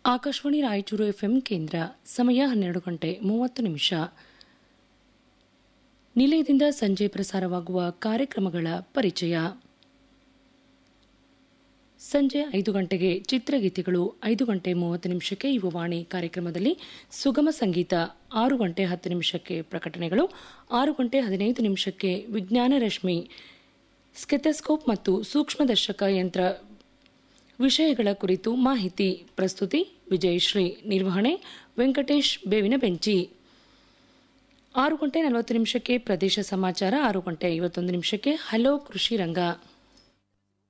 Akashvani Raichur FM ಕೇಂದ್ರ ಸಮಯ ಹನ್ನೆರಡು ಗಂಟೆ ಮೂವತ್ತು ನಿಮಿಷ ನಿಲಯದಿಂದ ಸಂಜೆ ಪ್ರಸಾರವಾಗುವ ಕಾರ್ಯಕ್ರಮಗಳ ಪರಿಚಯ ಸಂಜೆ ಐದು ಗಂಟೆಗೆ ಚಿತ್ರಗೀತೆಗಳು ಐದು ಗಂಟೆ ಮೂವತ್ತು ನಿಮಿಷಕ್ಕೆ ಯುವವಾಣಿ ಕಾರ್ಯಕ್ರಮದಲ್ಲಿ ಸುಗಮ ಸಂಗೀತ ಆರು ಗಂಟೆ ಹತ್ತು ನಿಮಿಷಕ್ಕೆ ಪ್ರಕಟಣೆಗಳು ಆರು ಗಂಟೆ ಹದಿನೈದು ನಿಮಿಷಕ್ಕೆ ವಿಜ್ಞಾನ ರಶ್ಮಿ ಸ್ಕೆಥೆಸ್ಕೋಪ್ ಮತ್ತು ಸೂಕ್ಷ್ಮದರ್ಶಕ ಯಂತ್ರ ವಿಷಯಗಳ ಕುರಿತು ಮಾಹಿತಿ ಪ್ರಸ್ತುತಿ ವಿಜಯಶ್ರೀ ನಿರ್ವಹಣೆ ವೆಂಕಟೇಶ್ ಬೇವಿನ ಬೆಂಚಿ ಆರು ಗಂಟೆ ನಲವತ್ತು ನಿಮಿಷಕ್ಕೆ ಪ್ರದೇಶ ಸಮಾಚಾರ ಆರು ಗಂಟೆ ಐವತ್ತೊಂದು ನಿಮಿಷಕ್ಕೆ ಹಲೋ ಕೃಷಿ ರಂಗ